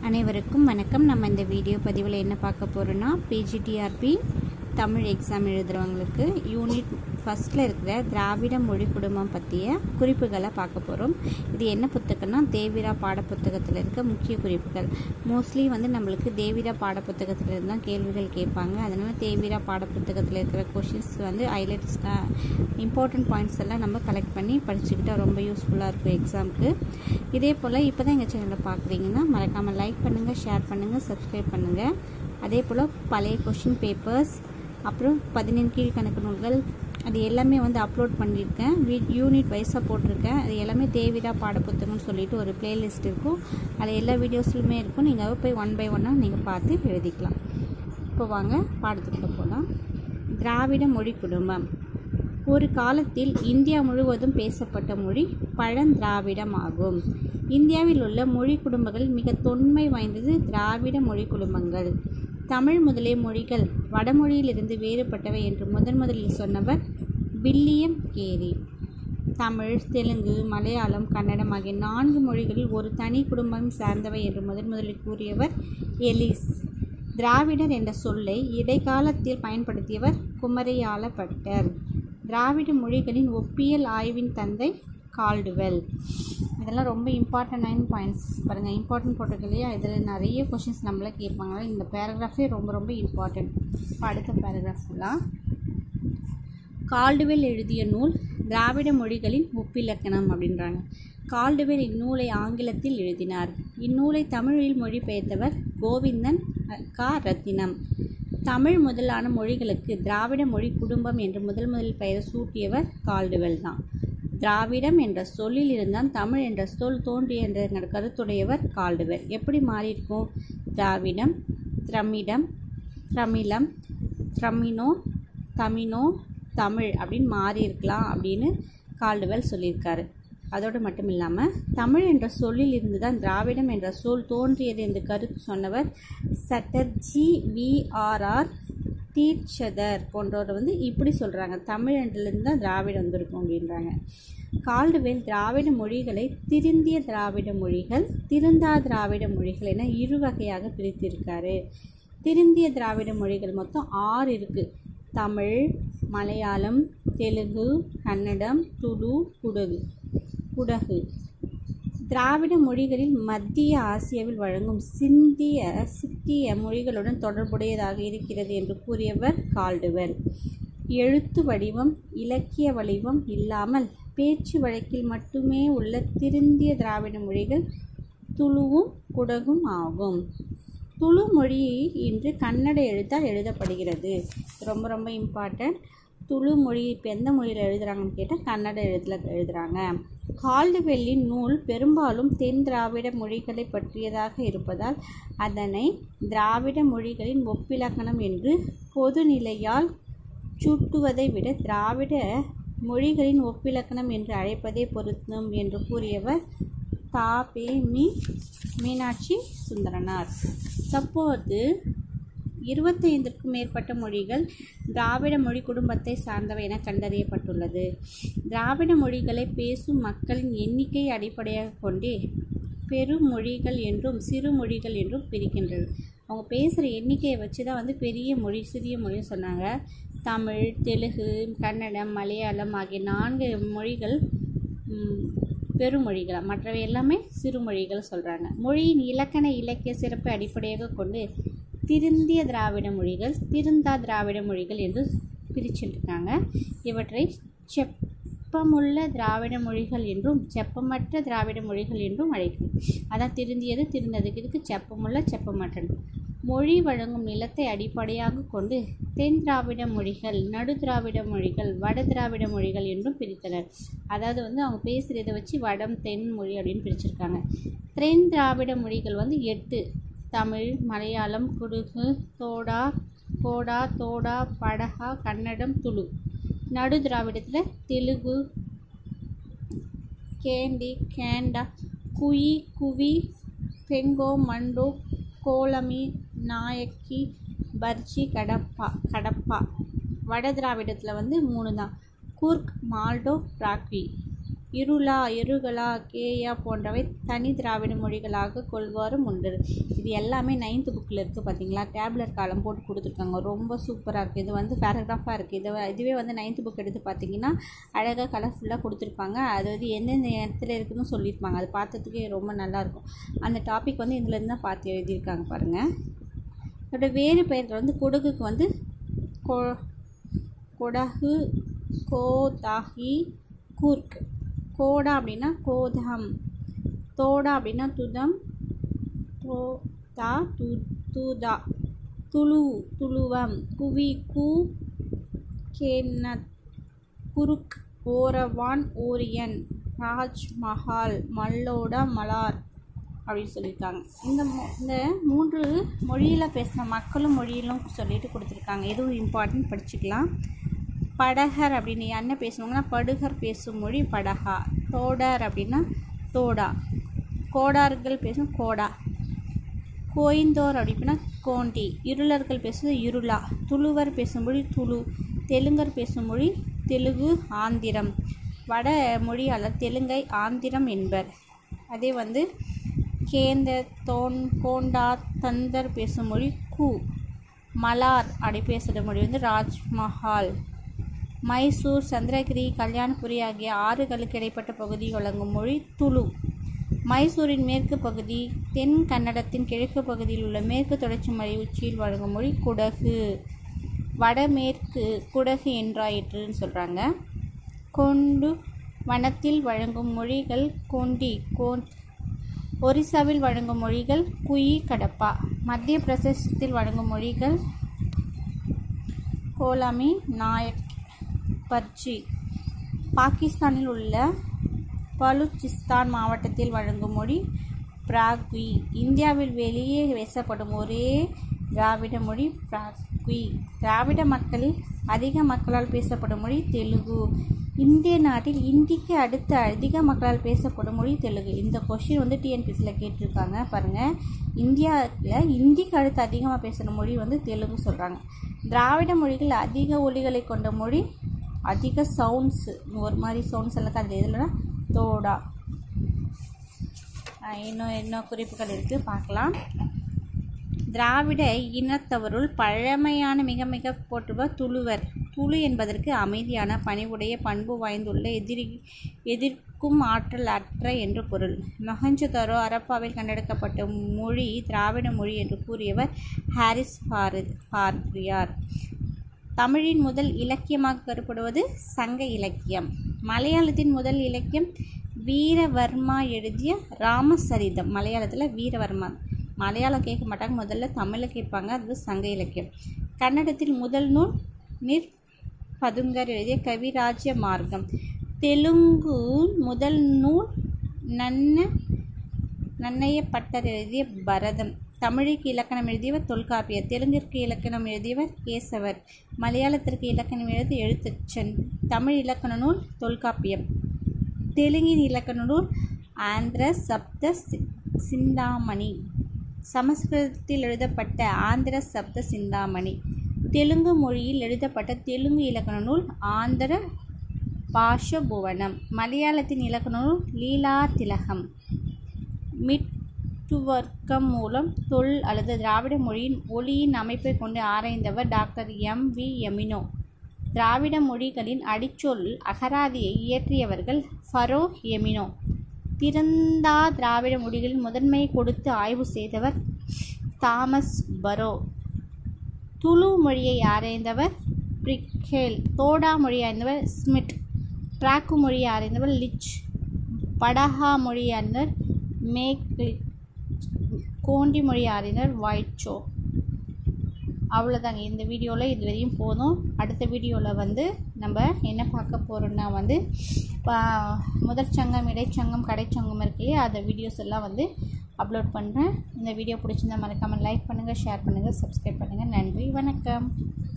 அனைவருக்கும் வணக்கம் நம்ம இந்த வீடியோ பதிவில் என்ன பார்க்க போகிறோன்னா பிஜிடிஆர்பி தமிழ் எக்ஸாம் எழுதுகிறவங்களுக்கு யூனிட் ஃபஸ்ட்டில் இருக்கிற திராவிட மொழி குடும்பம் பற்றிய குறிப்புகளை பார்க்க போகிறோம் இது என்ன புத்தகம்னா தேவிரா பாடப்புத்தகத்தில் இருக்க முக்கிய குறிப்புகள் மோஸ்ட்லி வந்து நம்மளுக்கு தேவிரா பாடப்புத்தகத்தில் இருந்து தான் கேள்விகள் கேட்பாங்க அதனால் தேவிரா பாடப்புத்தகத்தில் இருக்கிற கொஷின்ஸ் வந்து ஹைலைட்ஸ் இம்பார்ட்டன்ட் பாயிண்ட்ஸ் எல்லாம் நம்ம கலெக்ட் பண்ணி படிச்சுக்கிட்டா ரொம்ப யூஸ்ஃபுல்லாக இருக்கும் எக்ஸாமுக்கு இதே போல் இப்போ தான் எங்கள் சேனலை பார்க்குறீங்கன்னா மறக்காமல் லைக் பண்ணுங்கள் ஷேர் பண்ணுங்கள் சப்ஸ்கிரைப் பண்ணுங்கள் அதே போல் பழைய கொஷின் பேப்பர்ஸ் அப்புறம் பதினெண் கீழ்கணக்கு நூல்கள் அது எல்லாமே வந்து அப்லோட் பண்ணியிருக்கேன் வீ யூனிட் வைஸாக போட்டிருக்கேன் அது எல்லாமே தேவிதா பாடப்புத்தகம்னு சொல்லிட்டு ஒரு பிளேலிஸ்ட் இருக்கும் அதில் எல்லா வீடியோஸ்லையுமே இருக்கும் நீங்கள் போய் ஒன் பை ஒன்னாக நீங்கள் பார்த்து எழுதிக்கலாம் இப்போ வாங்க பாடத்துக்குள்ள போகலாம் திராவிட மொழி குடும்பம் ஒரு காலத்தில் இந்தியா முழுவதும் பேசப்பட்ட மொழி பழந்திராவிடம் ஆகும் இந்தியாவில் உள்ள மொழி குடும்பங்கள் மிக தொன்மை வாய்ந்தது திராவிட மொழி குடும்பங்கள் தமிழ் முதலிய மொழிகள் வடமொழியிலிருந்து வேறுபட்டவை என்று முதன் முதலில் சொன்னவர் வில்லியம் கேரி தமிழ் தெலுங்கு மலையாளம் கன்னடம் ஆகிய நான்கு மொழிகளில் ஒரு தனி குடும்பம் சார்ந்தவை என்று முதன் முதலில் கூறியவர் எலிஸ் திராவிடர் என்ற சொல்லை இடைக்காலத்தில் பயன்படுத்தியவர் குமரியால பட்டர் திராவிட மொழிகளின் ஒப்பியல் ஆய்வின் தந்தை கால்டுவெல் இதெல்லாம் ரொம்ப இம்பார்ட்டண்டான பாயிண்ட்ஸ் பாருங்கள் இம்பார்ட்டன்ட் போட்டிருக்கு இல்லையா இதில் நிறைய கொஷின்ஸ் நம்மளே கேட்பாங்க இந்த பேராகிராஃபே ரொம்ப ரொம்ப இம்பார்ட்டன்ட் இப்போ அடுத்த பேராகிராஃப்லாம் கால்டுவெல் எழுதிய நூல் திராவிட மொழிகளின் ஒப்பிலக்கணம் அப்படின்றாங்க கால்டுவெல் இந்நூலை ஆங்கிலத்தில் எழுதினார் இந்நூலை தமிழில் மொழிபெயர்த்தவர் கோவிந்தன் கா ரத்தினம் தமிழ் முதலான மொழிகளுக்கு திராவிட மொழி குடும்பம் என்று முதல் முதல் பெயர் சூட்டியவர் கால்டுவெல் தான் திராவிடம் என்ற சொல்லில் இருந்தால் தமிழ் என்ற சொல் தோன்றிய என்ற கருத்துடையவர் கால்டுவெல் எப்படி மாறியிருக்கும் திராவிடம் திரமிடம் திரமிழம் திரமினோ தமினோ தமிழ் அப்படின்னு மாறி இருக்கலாம் அப்படின்னு கால்டுவெல் சொல்லியிருக்காரு அதோடு மட்டும் இல்லாமல் தமிழ் என்ற சொல்லில் இருந்து தான் திராவிடம் என்ற சொல் தோன்றியது என்று கருத்து சொன்னவர் சட்டர்ஜி விஆர்ஆர் தீர்ச்சதர் போன்றவர் வந்து இப்படி சொல்கிறாங்க தமிழ் என்றிலிருந்து தான் திராவிடம் வந்திருக்கும் அப்படின்றாங்க கால்டுவேல் திராவிட மொழிகளை திருந்திய திராவிட மொழிகள் திருந்தா திராவிட மொழிகள் என இரு வகையாக பிரித்திருக்காரு திருந்திய திராவிட மொழிகள் மொத்தம் ஆறு இருக்குது தமிழ் மலையாளம் தெலுங்கு கன்னடம் துளு குடகு குடகு திராவிட மொழிகளில் மத்திய ஆசியாவில் வழங்கும் சிந்திய சித்திய மொழிகளுடன் தொடர்புடையதாக இருக்கிறது என்று கூறியவர் கால்டுவெல் எழுத்து வடிவம் இலக்கிய வடிவம் இல்லாமல் பேச்சு வழக்கில் மட்டுமே உள்ள திருந்திய திராவிட மொழிகள் துளுவும் குடகும் ஆகும் துளு மொழி இன்று கன்னட எழுத்தால் எழுதப்படுகிறது ரொம்ப ரொம்ப இம்பார்ட்டன்ட் துளு மொழி இப்போ எந்த மொழியில் எழுதுகிறாங்கன்னு கேட்டால் கன்னட எழுத்தில் எழுதுகிறாங்க கால்டுவெல்லின் நூல் பெரும்பாலும் தென் திராவிட மொழிகளை பற்றியதாக இருப்பதால் அதனை திராவிட மொழிகளின் ஒப்பிலக்கணம் என்று பொதுநிலையால் சுட்டுவதை விட திராவிட மொழிகளின் ஒப்பிலக்கணம் என்று அழைப்பதே பொருத்தம் என்று கூறியவர் தா பே மீ மீனாட்சி சுந்தரனார் தற்போது இருபத்தைந்திற்கும் மேற்பட்ட மொழிகள் திராவிட மொழி குடும்பத்தை சார்ந்தவை என கண்டறியப்பட்டுள்ளது திராவிட மொழிகளை பேசும் மக்களின் எண்ணிக்கை அடிப்படையாக கொண்டே பெருமொழிகள் என்றும் சிறு மொழிகள் என்றும் பிரிக்கின்றது அவங்க பேசுகிற எண்ணிக்கையை வச்சு தான் வந்து பெரிய மொழி சிறிய மொழின்னு சொன்னாங்க தமிழ் தெலுங்கு கன்னடம் மலையாளம் ஆகிய நான்கு மொழிகள் பெருமொழிகள் மற்றவை எல்லாமே சிறுமொழிகள் சொல்கிறாங்க மொழியின் இலக்கண இலக்கிய சிறப்பை அடிப்படையாக கொண்டு திருந்திய திராவிட மொழிகள் திருந்தா திராவிட மொழிகள் என்று பிரிச்சுருக்காங்க இவற்றை செப்பமுள்ள திராவிட மொழிகள் என்றும் செப்பமற்ற திராவிட மொழிகள் என்றும் அழைக்கும் அதான் திருந்தியது திருந்ததுக்கு இதுக்கு செப்பமுள்ள செப்பமற்றது மொழி வழங்கும் நிலத்தை அடிப்படையாக கொண்டு தென் திராவிட மொழிகள் நடு திராவிட மொழிகள் வட திராவிட மொழிகள் என்றும் பிரித்தனர் அதாவது வந்து அவங்க பேசுகிறத வச்சு வடம் தென் மொழி அப்படின்னு பிரிச்சிருக்காங்க தென் திராவிட மொழிகள் வந்து எட்டு தமிழ் மலையாளம் குடுகு தோடா கோடா தோடா படகா கன்னடம் துளு நடு திராவிடத்தில் தெலுங்கு கேண்டி கேண்டா குயி குவி பெங்கோ மண்டோ கோலமி நாயக்கி பர்ச்சி கடப்பா கடப்பா வட திராவிடத்தில் வந்து மூணு தான் குர்க் மால்டோ பிராக்வி இருளா எருகலா கேயா போன்றவை தனி திராவிட மொழிகளாக கொள்வாரும் உண்டு இது எல்லாமே நைன்த்து புக்கில் இருக்குது பார்த்தீங்களா டேப்லெட் காலம் போட்டு கொடுத்துருக்காங்க ரொம்ப சூப்பராக இருக்குது இது வந்து பேராகிராஃபாக இருக்குது இது இதுவே வந்து நைன்த்து புக் எடுத்து பார்த்தீங்கன்னா அழகாக கலர்ஃபுல்லாக கொடுத்துருப்பாங்க அது வந்து எந்தெந்த இடத்துல இருக்குதுன்னு சொல்லியிருப்பாங்க அது பார்த்ததுக்கே ரொம்ப நல்லாயிருக்கும் அந்த டாபிக் வந்து இதுலேருந்து தான் பார்த்து எழுதியிருக்காங்க பாருங்கள் இதோட வேறு பெயர்கள் வந்து கொடுகுக்கு வந்து கொ கொடகு கோதாகி கூர்க் கோடா அப்படின்னா கோதம் தோடா அப்படின்னா துதம் தோ தா து தூதா துளு துளுவம் குவி கூ கேனத் குருக் ஓரவான் ஓரியன் ராஜ்மஹால் மல்லோடா மலார் அப்படின்னு சொல்லியிருக்காங்க இந்த மூ இந்த மூன்று மொழியில் பேசுகிற மக்களும் மொழியிலும் சொல்லிட்டு கொடுத்துருக்காங்க எதுவும் இம்பார்ட்டன்ட் படிச்சுக்கலாம் படகர் அப்படின்னு என்ன பேசுவாங்கன்னா படுகர் பேசும் மொழி படகா தோடர் அப்படின்னா தோடா கோடார்கள் பேசும் கோடா கோயந்தோர் அப்படின்னா கோண்டி இருளர்கள் பேசுவது இருளா துளுவர் பேசும் மொழி துளு தெலுங்கர் பேசும் மொழி தெலுங்கு ஆந்திரம் வட மொழியாளர் தெலுங்கை ஆந்திரம் என்பர் அதே வந்து கேந்த தோன் கோண்டா தந்தர் பேசும் மொழி கு மலார் அப்படி பேசுகிற மொழி வந்து ராஜ்மஹால் மைசூர் சந்திரகிரி கல்யாணபுரி ஆகிய ஆறுகளுக்கு இடைப்பட்ட பகுதி வழங்கும் மொழி துளு மைசூரின் மேற்கு பகுதி தென் கன்னடத்தின் கிழக்கு பகுதியில் உள்ள மேற்கு தொடர்ச்சி மலை உச்சியில் வழங்கும் மொழி குடகு வடமேற்கு குடகு என்றாயிற்றுன்னு சொல்கிறாங்க கொண்டு வனத்தில் வழங்கும் மொழிகள் கொண்டி கோன் ஒரிசாவில் வழங்கும் மொழிகள் குயி கடப்பா மத்திய பிரதேசத்தில் வழங்கும் மொழிகள் கோலாமி நாயக் பர்ஜி பாகிஸ்தானில் உள்ள பலுச்சிஸ்தான் மாவட்டத்தில் வழங்கும் மொழி பிராக்வி இந்தியாவில் வெளியே பேசப்படும் ஒரே திராவிட மொழி பிராக்வி திராவிட மக்களில் அதிக மக்களால் பேசப்படும் மொழி தெலுங்கு இந்திய நாட்டில் இந்திக்கு அடுத்த அதிக மக்களால் பேசப்படும் மொழி தெலுங்கு இந்த கொஷின் வந்து டிஎன்பிசியில் கேட்டிருக்காங்க பாருங்கள் இந்தியாவில் இந்திக்கு அடுத்து அதிகமாக பேசுகிற மொழி வந்து தெலுங்கு சொல்கிறாங்க திராவிட மொழிகள் அதிக ஒலிகளை கொண்ட மொழி அதிக சவுண்ட்ஸ் ஒரு மாதிரி சவுண்ட்ஸ் எல்லாம் அந்த இதில் தோடா இன்னும் இன்னும் குறிப்புகள் இருக்குது பார்க்கலாம் திராவிட இனத்தவருள் பழமையான மிக மிக போற்றுவர் துளுவர் துளு என்பதற்கு அமைதியான பணிவுடைய பண்பு வாய்ந்துள்ள எதிரி எதிர்க்கும் ஆற்றல் அற்ற என்று பொருள் மொஹஞ்சதரோ அரப்பாவில் கண்டெடுக்கப்பட்ட மொழி திராவிட மொழி என்று கூறியவர் ஹாரிஸ் பாரத் பார்க்ரியார் தமிழின் முதல் இலக்கியமாக கருப்படுவது சங்க இலக்கியம் மலையாளத்தின் முதல் இலக்கியம் வீரவர்மா எழுதிய ராமசரிதம் மலையாளத்தில் வீரவர்மா மலையாளம் கேட்க மாட்டாங்க முதல்ல தமிழில் கேட்பாங்க அது சங்க இலக்கியம் கன்னடத்தில் முதல் நூல் நிர் பதுங்கர் எழுதிய கவிராஜ்ய மார்க்கம் தெலுங்கு முதல் நூல் நன்ன நன்னையப்பட்டர் எழுதிய பரதம் தமிழுக்கு இலக்கணம் எழுதியவர் தொல்காப்பியர் தெலுங்கிற்கு இலக்கணம் எழுதியவர் கேசவர் மலையாளத்திற்கு இலக்கணம் எழுதி எழுத்தச்சன் தமிழ் இலக்கண நூல் தொல்காப்பியம் தெலுங்கின் இலக்கண நூல் ஆந்திர சப்த சிந்தாமணி சமஸ்கிருதத்தில் எழுதப்பட்ட ஆந்திர சப்த சிந்தாமணி தெலுங்கு மொழியில் எழுதப்பட்ட தெலுங்கு இலக்கண நூல் ஆந்திர பாஷபுவனம் மலையாளத்தின் இலக்கண நூல் லீலா திலகம் மிட்டுவர்க்கம் மூலம் தொல் அல்லது திராவிட மொழியின் ஒளியின் அமைப்பை கொண்டு ஆராய்ந்தவர் டாக்டர் எம் வி எமினோ திராவிட மொழிகளின் அடிச்சொல் அகராதியை இயற்றியவர்கள் ஃபரோ எமினோ திறந்தா திராவிட மொழிகளில் முதன்மை கொடுத்து ஆய்வு செய்தவர் தாமஸ் பரோ துளு மொழியை ஆராய்ந்தவர் பிரிக்கேல் தோடா மொழியை அறிந்தவர் ஸ்மிட் பிராக்கு மொழியை அறிந்தவர் லிச் படஹா மொழியை அறிந்தவர் மேக்லிச் கோண்டி மொழியை அறிந்தவர் வாய்ச்சோ அவ்வளோதாங்க இந்த வீடியோவில் இது வரையும் போதும் அடுத்த வீடியோவில் வந்து நம்ம என்ன பார்க்க போகிறோம்னா வந்து முதற் சங்கம் இடைச்சங்கம் கடைச்சங்கம் இருக்கு இல்லையா அந்த வீடியோஸ் எல்லாம் வந்து அப்லோட் பண்ணுறேன் இந்த வீடியோ பிடிச்சிருந்தா மறக்காமல் லைக் பண்ணுங்கள் ஷேர் பண்ணுங்கள் சப்ஸ்கிரைப் பண்ணுங்கள் நன்றி வணக்கம்